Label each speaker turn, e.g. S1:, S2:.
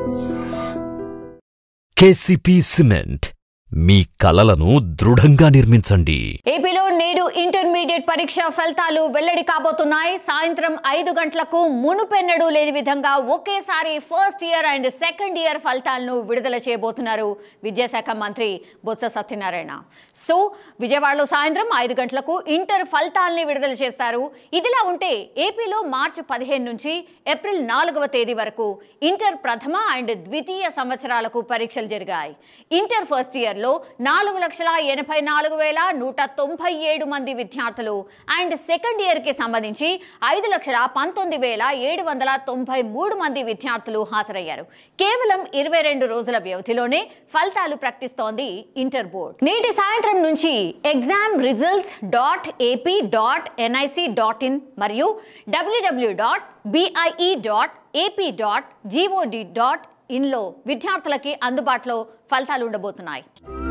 S1: KCP cement మీ కలలను దృఢంగా నిర్మించండి
S2: ఏపీలో నేడు ఇంటర్మీడియట్ పరీక్ష ఫలితాలు వెల్లడి కాబోతున్నాయి సాయంత్రం ఐదు గంటలకు మునుపెన్నడూ లేని విధంగా ఒకేసారి first year and second year ఫలితాలను విడుదల చేయబోతున్నారు విద్యాశాఖ మంత్రి బొత్స సత్యనారాయణ సో విజయవాడలో సాయంత్రం ఐదు గంటలకు ఇంటర్ ఫలితాలని విడుదల చేస్తారు ఇదిలా ఉంటే ఏపీలో మార్చి పదిహేను నుంచి ఏప్రిల్ నాలుగవ తేదీ వరకు ఇంటర్ ప్రథమ అండ్ ద్వితీయ సంవత్సరాలకు పరీక్షలు జరిగాయి ఇంటర్ ఫస్ట్ ఇయర్లో నాలుగు లక్షల ఎనభై నాలుగు వేల నూట తొంభై ఏడు మంది విద్యార్థులు అండ్ సెకండ్ ఇయర్కి సంబంధించి ఐదు లక్షల పంతొమ్మిది వేల ఏడు వందల తొంభై మూడు మంది విద్యార్థులు హాజరయ్యారు కేవలం ఇరవై రెండు రోజుల వ్యవధిలోనే ఫలితాలు ప్రకటిస్తోంది ఇంటర్ బోర్డ్ నేటి సాయంత్రం నుంచి exam results dot AP dot NIC dot in మరియు WWW dot BIE dot AP dot GOD dot ఇన్లో విద్యార్థులకి అందుబాటులో ఫలితాలు ఉండబోతున్నాయి